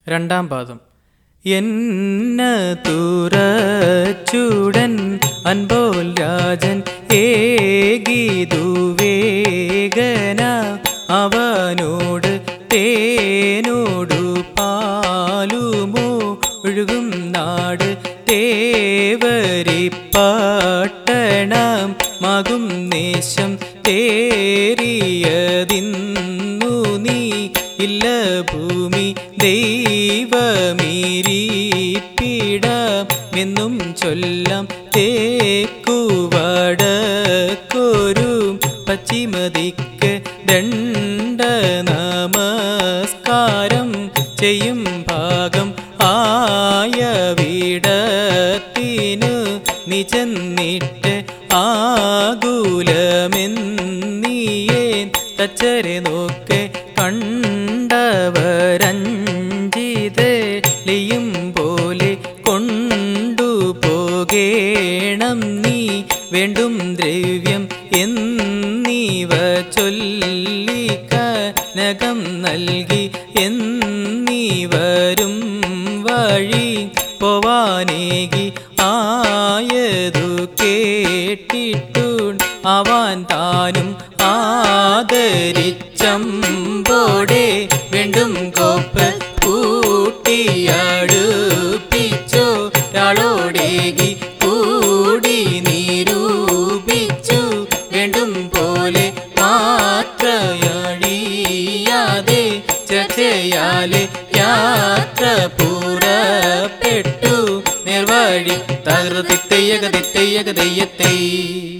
രണ്ടാം പാദം എന്ന തുറച്ചുടൻ അൻപോൽ രാജൻ ഏകീതു വേഗന അവനോട് തേനോടു പാലുമോ ഒഴുകും നാട് തേവരിപ്പട്ടണം മകും നേശം തേറിയതിന്നു നീ ഇല്ല ഭൂമി ദൈവമീരിപ്പിടമെന്നും ചൊല്ലാം തേക്കുവടക്കൊരു പശ്ചിമതിക്ക് ദണ്ഡ നമസ്കാരം ചെയ്യും ഭാഗം ആയ വിടത്തിനു നിചന്നിട്ട് ആകുലമെന്നീയേൻ തച്ചരെ നോക്കെ കണ്ടവരഞ്ചിതലിയും പോലെ കൊണ്ടുപോകേണം നീ വേണ്ടും ദ്രവ്യം എന്നീവ ചൊല്ലിക്ക നകം നൽകി എന്നീവരും വഴി പോവാനേകി ആയതു കേട്ടിട്ടു അവൻ താനും ആദരിച്ചമ്പോടെ വീണ്ടും കോപ്പ് കൂട്ടിയടുപ്പിച്ചോ രാളോടേകി കൂടി നിരൂപിച്ചു വേണ്ടും പോലെ മാത്രയഴിയാതെ ചർച്ചയാലെ യാത്ര പുറപ്പെട്ടു നിർവഴി തകർത്തിത്തയ്യക തെയ്യക തെയ്യത്തൈ